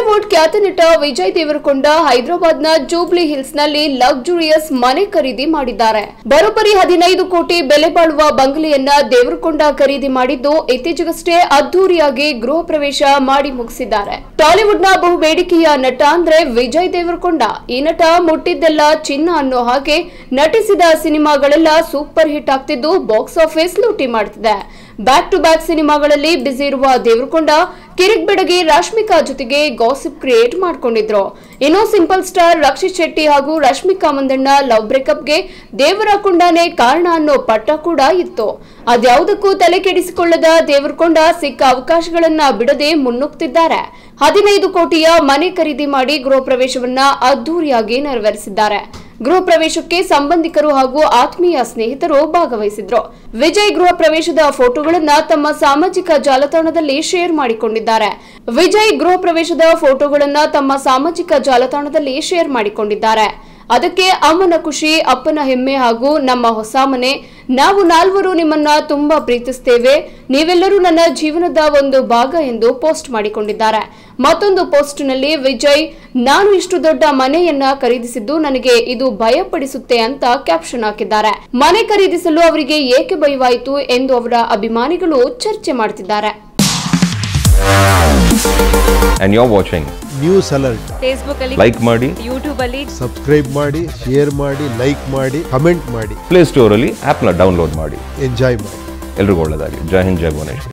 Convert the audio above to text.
Tollywood ಖ್ಯಾತ ನಟ ವಿಜಯ್ ದೇವರಕೊಂಡ ಹೈದರಾಬಾದ್ನ ಜೂಬ್ಲಿ ಹಿಲ್ಸ್ ನಲ್ಲಿ ಲಕ್ಸುರಿಯಸ್ ಮನೆ ಖರೀದಿ ಮಾಡಿದ್ದಾರೆ ಬರೋಬ್ಬರಿ ಹದಿನೈದು ಕೋಟಿ ಬೆಲೆ ಬಾಳುವ ಬಂಗಲೆಯನ್ನ ದೇವರಕೊಂಡ ಖರೀದಿ ಮಾಡಿದ್ದು ಇತ್ತೀಚೆಗಷ್ಟೇ ಅದ್ದೂರಿಯಾಗಿ ಗೃಹ ಪ್ರವೇಶ ಮಾಡಿ ಮುಗಿಸಿದ್ದಾರೆ ಟಾಲಿವುಡ್ನ ಬಹು ಬೇಡಿಕೆಯ ನಟ ಅಂದ್ರೆ ವಿಜಯ್ ದೇವರಕೊಂಡ ಈ ನಟ ಮುಟ್ಟಿದ್ದೆಲ್ಲ ಚಿನ್ನ ಅನ್ನೋ ಹಾಗೆ ನಟಿಸಿದ ಸಿನಿಮಾಗಳೆಲ್ಲ ಸೂಪರ್ ಹಿಟ್ ಆಗ್ತಿದ್ದು ಬಾಕ್ಸ್ ಆಫೀಸ್ ಲೂಟಿ ಮಾಡ್ತಿದೆ ಬ್ಯಾಕ್ ಟು ಬ್ಯಾಕ್ ಸಿನಿಮಾಗಳಲ್ಲಿ ಬ್ಯುಸಿ ಇರುವ ದೇವರಕೊಂಡ ಕಿರಿಕ್ ಬೆಡಗಿ ರಾಶ್ಮಿಕಾ ಜೊತೆಗೆ ಗಾಸಿಪ್ ಕ್ರಿಯೇಟ್ ಮಾಡ್ಕೊಂಡಿದ್ರು ಇನ್ನು ಸಿಂಪಲ್ ಸ್ಟಾರ್ ರಕ್ಷಿತ್ ಶೆಟ್ಟಿ ಹಾಗೂ ರಶ್ಮಿಕಾ ಮಂದಣ್ಣ ಲವ್ ಬ್ರೇಕಪ್ಗೆ ದೇವರಕೊಂಡನೇ ಕಾರಣ ಅನ್ನೋ ಪಟ್ಟ ಕೂಡ ಇತ್ತು ಅದ್ಯಾವುದಕ್ಕೂ ತಲೆ ಕೆಡಿಸಿಕೊಳ್ಳದ ದೇವರಕೊಂಡ ಸಿಕ್ಕ ಅವಕಾಶಗಳನ್ನ ಬಿಡದೆ ಮುನ್ನುಗ್ತಿದ್ದಾರೆ ಹದಿನೈದು ಕೋಟಿಯ ಮನೆ ಖರೀದಿ ಮಾಡಿ ಗೃಹ ಪ್ರವೇಶವನ್ನ ಅದ್ದೂರಿಯಾಗಿ ನೆರವೇರಿಸಿದ್ದಾರೆ ಗೃಹ ಪ್ರವೇಶಕ್ಕೆ ಸಂಬಂಧಿಕರು ಹಾಗೂ ಆತ್ಮೀಯ ಸ್ನೇಹಿತರು ಭಾಗವಹಿಸಿದ್ರು ವಿಜಯ್ ಗೃಹ ಪ್ರವೇಶದ ಫೋಟೋಗಳನ್ನ ತಮ್ಮ ಸಾಮಾಜಿಕ ಜಾಲತಾಣದಲ್ಲಿ ಶೇರ್ ಮಾಡಿಕೊಂಡಿದ್ದಾರೆ ವಿಜಯ್ ಗೃಹ ಪ್ರವೇಶದ ಫೋಟೋಗಳನ್ನ ತಮ್ಮ ಸಾಮಾಜಿಕ ಜಾಲತಾಣದಲ್ಲಿ ಶೇರ್ ಮಾಡಿಕೊಂಡಿದ್ದಾರೆ ಅದಕ್ಕೆ ಅಮ್ಮನ ಖುಷಿ ಅಪ್ಪನ ಹೆಮ್ಮೆ ಹಾಗೂ ನಮ್ಮ ಹೊಸ ಮನೆ ನಾವು ನಾಲ್ವರು ನಿಮ್ಮನ್ನ ತುಂಬಾ ಪ್ರೀತಿಸ್ತೇವೆ ನೀವೆಲ್ಲರೂ ನನ್ನ ಜೀವನದ ಒಂದು ಭಾಗ ಎಂದು ಪೋಸ್ಟ್ ಮಾಡಿಕೊಂಡಿದ್ದಾರೆ ಮತ್ತೊಂದು ಪೋಸ್ಟ್ನಲ್ಲಿ ವಿಜಯ್ ನಾನು ಇಷ್ಟು ದೊಡ್ಡ ಮನೆಯನ್ನ ಖರೀದಿಸಿದ್ದು ನನಗೆ ಇದು ಭಯಪಡಿಸುತ್ತೆ ಅಂತ ಕ್ಯಾಪ್ಷನ್ ಹಾಕಿದ್ದಾರೆ ಮನೆ ಖರೀದಿಸಲು ಅವರಿಗೆ ಏಕೆ ಭಯವಾಯಿತು ಎಂದು ಅವರ ಅಭಿಮಾನಿಗಳು ಚರ್ಚೆ ಮಾಡ್ತಿದ್ದಾರೆ and you're watching. News alert Facebook ಅಲ್ಲಿ Like ಮಾಡಿ ಯೂಟ್ಯೂಬ್ ಅಲ್ಲಿ ಸಬ್ಸ್ಕ್ರೈಬ್ ಮಾಡಿ ಶೇರ್ ಮಾಡಿ ಲೈಕ್ ಮಾಡಿ ಕಮೆಂಟ್ ಮಾಡಿ ಪ್ಲೇ ಸ್ಟೋರಲ್ಲಿ ಆ್ಯಪ್ನ ಡೌನ್ಲೋಡ್ ಮಾಡಿ ಎಂಜಾಯ್ ಮಾಡಿ ಎಲ್ರಿಗೂ ಒಳ್ಳೆಯದಾಗಿ ಜೈ ಹಿಂದ್ ಜೈ ಭುವನೇಶ್ವರ್